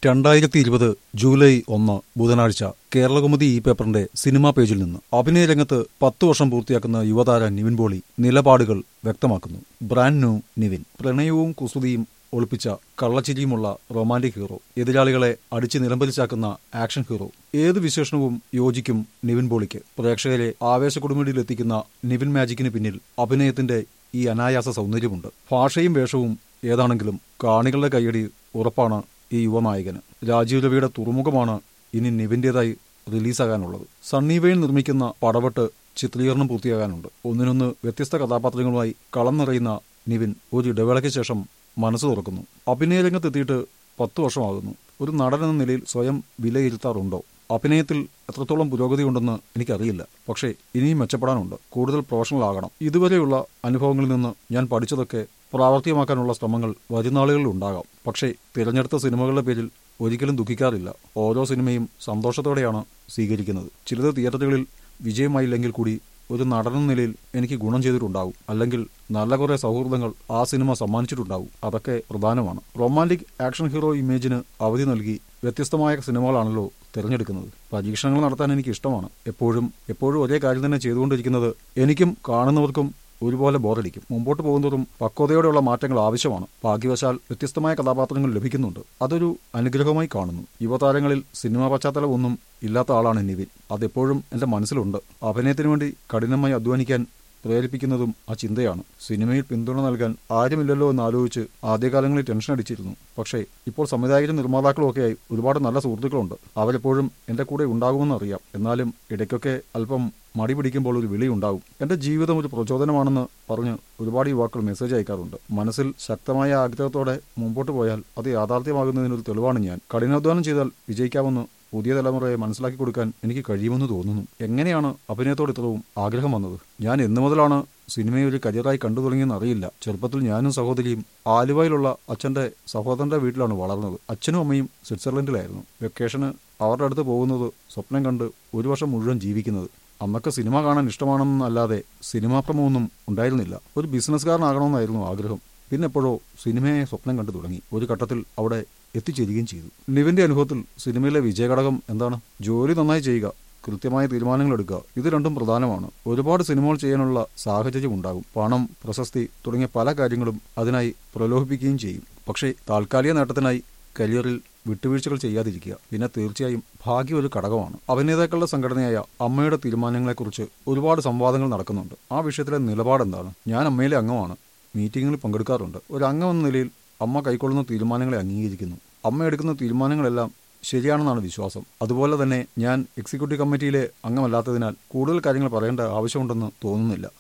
രണ്ടായിരത്തി ഇരുപത് ജൂലൈ ഒന്ന് ബുധനാഴ്ച കേരളകൗമുദി ഈ പേപ്പറിന്റെ സിനിമാ പേജിൽ നിന്ന് അഭിനയ രംഗത്ത് പത്ത് വർഷം പൂർത്തിയാക്കുന്ന യുവതാര നിവിൻ പോളി നിലപാടുകൾ വ്യക്തമാക്കുന്നു ബ്രാൻഡ് ന്യൂ നിവിൻ പ്രണയവും കുസൃതിയും ഒളിപ്പിച്ച കള്ളച്ചിരിയുമുള്ള റൊമാന്റിക് ഹീറോ എതിരാളികളെ അടിച്ച് നിലംപരിച്ചാക്കുന്ന ആക്ഷൻ ഹീറോ ഏത് വിശേഷണവും യോജിക്കും നിവിൻ പോളിക്ക് പ്രേക്ഷകരെ ആവേശക്കൊടുമുടിയിലെത്തിക്കുന്ന നിവിൻ മാജിക്കിന് പിന്നിൽ അഭിനയത്തിന്റെ ഈ അനായാസ സൗന്ദര്യമുണ്ട് ഭാഷയും വേഷവും ഏതാണെങ്കിലും കാണികളുടെ കൈയടി ഉറപ്പാണ് ഈ യുവനായകന് രാജീവ് രവിയുടെ തുറമുഖമാണ് ഇനി നിവിന്റേതായി റിലീസാകാനുള്ളത് സണ്ണി വെയിൻ നിർമ്മിക്കുന്ന പടവട്ട് ചിത്രീകരണം പൂർത്തിയാകാനുണ്ട് ഒന്നിനൊന്ന് വ്യത്യസ്ത കഥാപാത്രങ്ങളുമായി കളം നിറയുന്ന നിവിൻ ഒരു ഇടവേളയ്ക്ക് ശേഷം മനസ്സ് തുറക്കുന്നു അഭിനയ രംഗത്തെത്തിയിട്ട് പത്തു വർഷമാകുന്നു ഒരു നടൻ എന്ന നിലയിൽ സ്വയം വിലയിരുത്താറുണ്ടോ അഭിനയത്തിൽ എത്രത്തോളം പുരോഗതി ഉണ്ടെന്ന് എനിക്കറിയില്ല പക്ഷേ ഇനിയും മെച്ചപ്പെടാനുണ്ട് കൂടുതൽ പ്രൊഫഷണൽ ആകണം ഇതുവരെയുള്ള അനുഭവങ്ങളിൽ നിന്ന് ഞാൻ പഠിച്ചതൊക്കെ പ്രാവർത്തികമാക്കാനുള്ള ശ്രമങ്ങൾ വരുന്നാളുകളിൽ ഉണ്ടാകാം പക്ഷേ തിരഞ്ഞെടുത്ത സിനിമകളുടെ പേരിൽ ഒരിക്കലും ദുഃഖിക്കാറില്ല ഓരോ സിനിമയും സന്തോഷത്തോടെയാണ് സ്വീകരിക്കുന്നത് ചിലത് തിയേറ്ററുകളിൽ വിജയമായില്ലെങ്കിൽ കൂടി ഒരു നടനെന്ന നിലയിൽ എനിക്ക് ഗുണം ചെയ്തിട്ടുണ്ടാവും അല്ലെങ്കിൽ നല്ല കുറെ സൗഹൃദങ്ങൾ ആ സിനിമ സമ്മാനിച്ചിട്ടുണ്ടാവും അതൊക്കെ പ്രധാനമാണ് റൊമാന്റിക് ആക്ഷൻ ഹീറോ ഇമേജിന് അവധി നൽകി വ്യത്യസ്തമായ സിനിമകളാണല്ലോ തിരഞ്ഞെടുക്കുന്നത് പരീക്ഷണങ്ങൾ നടത്താൻ എനിക്ക് ഇഷ്ടമാണ് എപ്പോഴും എപ്പോഴും ഒരേ കാര്യം തന്നെ ചെയ്തുകൊണ്ടിരിക്കുന്നത് എനിക്കും കാണുന്നവർക്കും ഒരുപോലെ ബോറടിക്കും മുമ്പോട്ട് പോകുന്നതും പക്വതയോടെയുള്ള മാറ്റങ്ങൾ ആവശ്യമാണ് ഭാഗ്യവശാൽ വ്യത്യസ്തമായ കഥാപാത്രങ്ങൾ ലഭിക്കുന്നുണ്ട് അതൊരു അനുഗ്രഹമായി കാണുന്നു യുവതാരങ്ങളിൽ സിനിമാ പശ്ചാത്തലം ഒന്നും ഇല്ലാത്ത ആളാണ് നിവിൻ അതെപ്പോഴും എന്റെ മനസ്സിലുണ്ട് അഭിനയത്തിനു വേണ്ടി കഠിനമായി അധ്വാനിക്കാൻ പ്രേരിപ്പിക്കുന്നതും ആ ചിന്തയാണ് സിനിമയിൽ പിന്തുണ നൽകാൻ ആരുമില്ലല്ലോ എന്ന് ആലോചിച്ച് ആദ്യകാലങ്ങളിൽ ടെൻഷൻ അടിച്ചിരുന്നു പക്ഷേ ഇപ്പോൾ സംവിധായകരും നിർമ്മാതാക്കളും ഒക്കെയായി ഒരുപാട് നല്ല സുഹൃത്തുക്കളുണ്ട് അവരെപ്പോഴും എന്റെ കൂടെ ഉണ്ടാകുമെന്ന് അറിയാം എന്നാലും ഇടയ്ക്കൊക്കെ അല്പം മടി പിടിക്കുമ്പോൾ ഒരു വിളി ഉണ്ടാവും എന്റെ ജീവിതം ഒരു പ്രചോദനമാണെന്ന് പറഞ്ഞ് ഒരുപാട് യുവാക്കൾ മെസ്സേജ് അയക്കാറുണ്ട് മനസ്സിൽ ശക്തമായ ആഗ്രഹത്തോടെ മുമ്പോട്ട് പോയാൽ അത് യാഥാർത്ഥ്യമാകുന്നതിനൊരു തെളിവാണ് ഞാൻ കഠിനാധ്വാനം ചെയ്താൽ വിജയിക്കാമെന്ന് പുതിയ തലമുറയെ മനസ്സിലാക്കി കൊടുക്കാൻ എനിക്ക് കഴിയുമെന്ന് തോന്നുന്നു എങ്ങനെയാണ് അഭിനയത്തോട് ഇത്രവും ആഗ്രഹം വന്നത് ഞാൻ എന്നു മുതലാണ് സിനിമയെ ഒരു കരിയറായി കണ്ടു തുടങ്ങിയെന്ന് അറിയില്ല ചെറുപ്പത്തിൽ ഞാനും സഹോദരിയും ആലുവയിലുള്ള അച്ഛന്റെ സഹോദരന്റെ വീട്ടിലാണ് വളർന്നത് അച്ഛനും അമ്മയും സ്വിറ്റ്സർലൻഡിലായിരുന്നു വെക്കേഷന് അവരുടെ അടുത്ത് പോകുന്നത് സ്വപ്നം കണ്ട് ഒരു വർഷം മുഴുവൻ ജീവിക്കുന്നത് അമ്മക്ക് സിനിമ കാണാൻ ഇഷ്ടമാണെന്നല്ലാതെ സിനിമാ ഭ്രമമൊന്നും ഉണ്ടായിരുന്നില്ല ഒരു ബിസിനസ്സുകാരനാകണമെന്നായിരുന്നു ആഗ്രഹം പിന്നെ എപ്പോഴോ സിനിമയെ സ്വപ്നം കണ്ടു തുടങ്ങി ഒരു ഘട്ടത്തിൽ അവിടെ എത്തിച്ചേരുകയും ചെയ്തു നിവിന്റെ അനുഭവത്തിൽ സിനിമയിലെ വിജയഘടകം എന്താണ് ജോലി നന്നായി ചെയ്യുക കൃത്യമായ തീരുമാനങ്ങൾ എടുക്കുക ഇത് രണ്ടും പ്രധാനമാണ് ഒരുപാട് സിനിമകൾ ചെയ്യാനുള്ള സാഹചര്യം ഉണ്ടാകും പണം പ്രശസ്തി തുടങ്ങിയ പല കാര്യങ്ങളും അതിനായി പ്രലോഭിപ്പിക്കുകയും ചെയ്യും പക്ഷേ താൽക്കാലിക നേട്ടത്തിനായി കരിയറിൽ വിട്ടുവീഴ്ചകൾ ചെയ്യാതിരിക്കുക പിന്നെ തീർച്ചയായും ഭാഗ്യം ഒരു ഘടകമാണ് അഭിനേതാക്കളുടെ സംഘടനയായ അമ്മയുടെ തീരുമാനങ്ങളെക്കുറിച്ച് ഒരുപാട് സംവാദങ്ങൾ നടക്കുന്നുണ്ട് ആ വിഷയത്തിലെ നിലപാട് എന്താണ് ഞാൻ അമ്മയിലെ അംഗമാണ് മീറ്റിങ്ങുകളിൽ പങ്കെടുക്കാറുണ്ട് ഒരു അംഗം എന്ന നിലയിൽ അമ്മ കൈക്കൊള്ളുന്ന തീരുമാനങ്ങളെ അംഗീകരിക്കുന്നു അമ്മ എടുക്കുന്ന തീരുമാനങ്ങളെല്ലാം ശരിയാണെന്നാണ് വിശ്വാസം അതുപോലെ തന്നെ ഞാൻ എക്സിക്യൂട്ടീവ് കമ്മിറ്റിയിലെ അംഗമല്ലാത്തതിനാൽ കൂടുതൽ കാര്യങ്ങൾ പറയേണ്ട ആവശ്യമുണ്ടെന്ന് തോന്നുന്നില്ല